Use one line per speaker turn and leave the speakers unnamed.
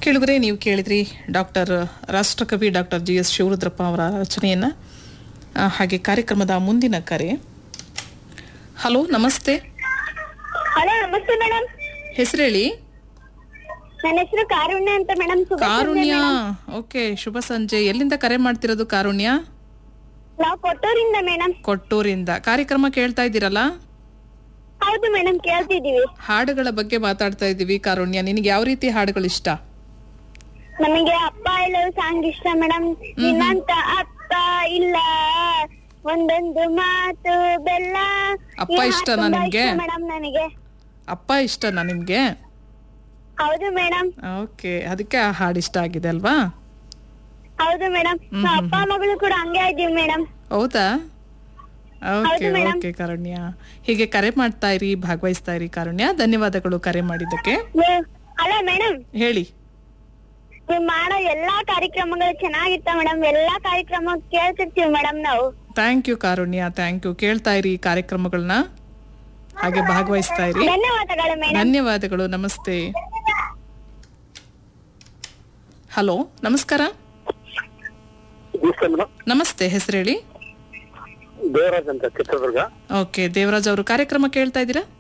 ಕೇಳಿದ್ರೆ ನೀವು ಕೇಳಿದ್ರಿ ಡಾಕ್ಟರ್ ರಾಷ್ಟ್ರಕವಿ ಡಾಕ್ಟರ್ ಜಿ ಎಸ್ ಶಿವರುದ್ರಪ್ಪ ಅವರ ರಚನೆಯನ್ನು ಹಾಗೆ ಕಾರ್ಯಕ್ರಮದ ಮುಂದಿನ ಕರೆ ಹಲೋ ನಮಸ್ತೆ
ಹಲೋ ನಮಸ್ತೆ ಮೇಡಮ್
ಹೆಸರು ಹೇಳಿ
ನನ್ನ ಹೆಸರು ಕಾರುಣ್ಯ ಅಂತ ಮೇಡಮ್
ಕಾರುಣ್ಯ ಓಕೆ ಶುಭ ಸಂಜೆ ಎಲ್ಲಿಂದ ಕರೆ ಮಾಡ್ತಿರೋದು ಕಾರುಣ್ಯ
ನಾವು ಕೊಟ್ಟೂರಿಂದ ಮೇಡಮ್
ಕೊಟ್ಟೂರಿಂದ ಕಾರ್ಯಕ್ರಮ ಕೇಳ್ತಾ ಇದ್ದೀರಲ್ಲ
ಹೌದು ಮೇಡಮ್ ಕೇಳ್ತಿದೀವಿ
ಹಾಡುಗಳ ಬಗ್ಗೆ ಮಾತಾಡ್ತಾ ಇದ್ದೀವಿ ಕಾರುಣ್ಯ ನಿನಗೆ ಯಾವ ರೀತಿ ಹಾಡುಗಳು ಇಷ್ಟ
ನಮಗೆ ಅಪ್ಪ ಇಲ್ಲ ಸಾಂಗ್ ಇಷ್ಟ ಮೇಡಮ್ ನಿನ್ನಂತ ಅಪ್ಪ ಇಲ್ಲ ಒಂದೊಂದು ಮಾತು ಬೆಲ್ಲ
ಅಪ್ಪ ಇಷ್ಟನಾ ನಿಮ್ಗೆ?
ಮೇಡಮ್ ನನಗೆ
ಅಪ್ಪ ಇಷ್ಟನಾ ನಿಮ್ಗೆ
ಹೌದು ಮೇಡಮ್
ಓಕೆ ಅದಕ್ಕೆ ಆ ಹಾಡು ಇಷ್ಟ ಆಗಿದೆ ಅಲ್ವಾ
ಹೌದು ಮೇಡಮ್ ನಾವು ಅಪ್ಪ ಮಗಳು ಕೂಡ ಹಂಗೆ ಇದೀವಿ ಮೇಡಮ್
ಹೌದಾ ಓಕೆ
ಹೌದು ಮೇಡಮ್.
ಓಕೆ ಕಾರುಣ್ಯ ಹೀಗೆ ಕರೆ ಮಾಡ್ತಾ ಇರಿ ಭಾಗವಹಿಸ್ತಾ ಇರಿ ಕಾರುಣ್ಯ ಧನ್ಯವಾದಗಳು ಕರೆ ಮಾಡಿದ್ದಕ್ಕೆ
ಅಲ್ಲ ಮೇಡಮ್
ಹೇಳಿ
ನೀವ್ ಮಾಡೋ ಎಲ್ಲಾ ಕಾರ್ಯಕ್ರಮಗಳು ಚೆನ್ನಾಗಿರ್ತಾವ ಮೇಡಮ್ ಎಲ್ಲಾ ಕಾರ್ಯಕ್ರಮ ಕೇಳ್ತಿರ್ತೀವಿ ಮೇಡಮ್ ನಾವು
thank you Karunya thank you ಕೇಳ್ತಾ ಇರಿ ಕಾರ್ಯಕ್ರಮಗಳನ್ನ ಹಾಗೆ ಭಾಗವಹಿಸ್ತಾ ಇರಿ
ಧನ್ಯವಾದಗಳು ಮೇಡಮ್
ಧನ್ಯವಾದಗಳು ನಮಸ್ತೆ ಹಲೋ ನಮಸ್ಕಾರ
ನಮಸ್ತೆ ಮೇಡಮ್
ನಮಸ್ತೆ ಹೆಸರು ಹೇಳಿ
ದೇವರಾಜ್ ಅಂತ ಚಿತ್ರದುರ್ಗ
ಓಕೆ ದೇವರಾಜ್ ಅವರು ಕಾರ್ಯಕ್ರಮ ಕೇಳ್ತಾ ಇದ್ದೀರಾ